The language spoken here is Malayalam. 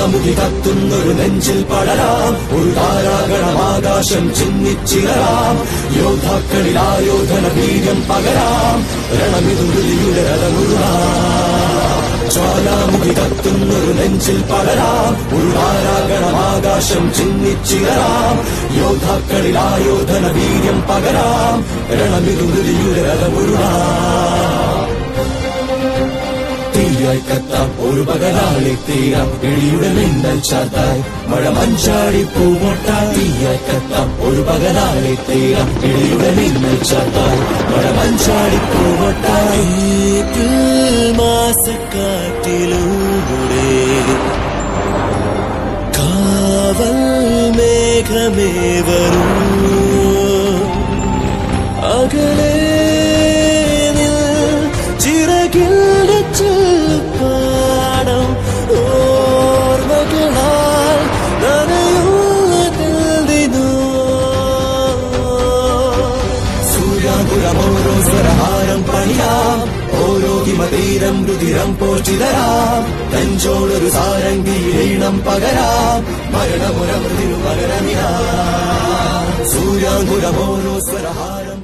ജ്വാലാമുഖി കത്തുന്നൊരു നെഞ്ചിൽ പടരാം ഒരു താരാഗണമാകാശം ചിന്നിച്ചിറരാം യോദ്ധാക്കളിൽ ആയോധന വീര്യം പകരാം രണമിതുരുതിയുടെ രഥമുരുളാം ജ്വാലാമുഖി കത്തുന്നൊരു നെഞ്ചിൽ പടരാം ഒരു താരാഗണമാകാശം ചിന്നിച്ചിറരാം യോദ്ധാക്കളിൽ ആയോധന വീര്യം പകരാം രണമിതുരുതിയുടെ രഥമുരുളാം തീയായി കത്താം ഒരു പകലാളി തീരാം ഇടിയുടെ മിന്നൽ ചാത്തായി മഴ മഞ്ചാടി പൂമൊട്ട തീയായി കത്താം ഒരു പകലാളി തീരാം ഇടിയുടെ മിന്നൽ ചാത്തായി മഴ മഞ്ചാടി പൂമൊട്ടായി മാസക്കാറ്റിലൂടെ കാവൽ മേഘമേ വരൂ അകലെ നിൽ ചിറകിന്റെ ചെല്ലുപാടം ഓർമ്മകളാൽ നനയുന്നതിൽ ദിനോ സൂര്യാകുലമോരോ സ്വരഹാരം പണിയാം ഓരോ ഹിമതീരം രുതിരം പോഷിതരാം നെഞ്ചോടൊരു സാരംഗി ഈണം പകരാം മരണമുര മൃതിരു പകരമിരാം സൂര്യാകുലമോരോ സ്വരഹാരം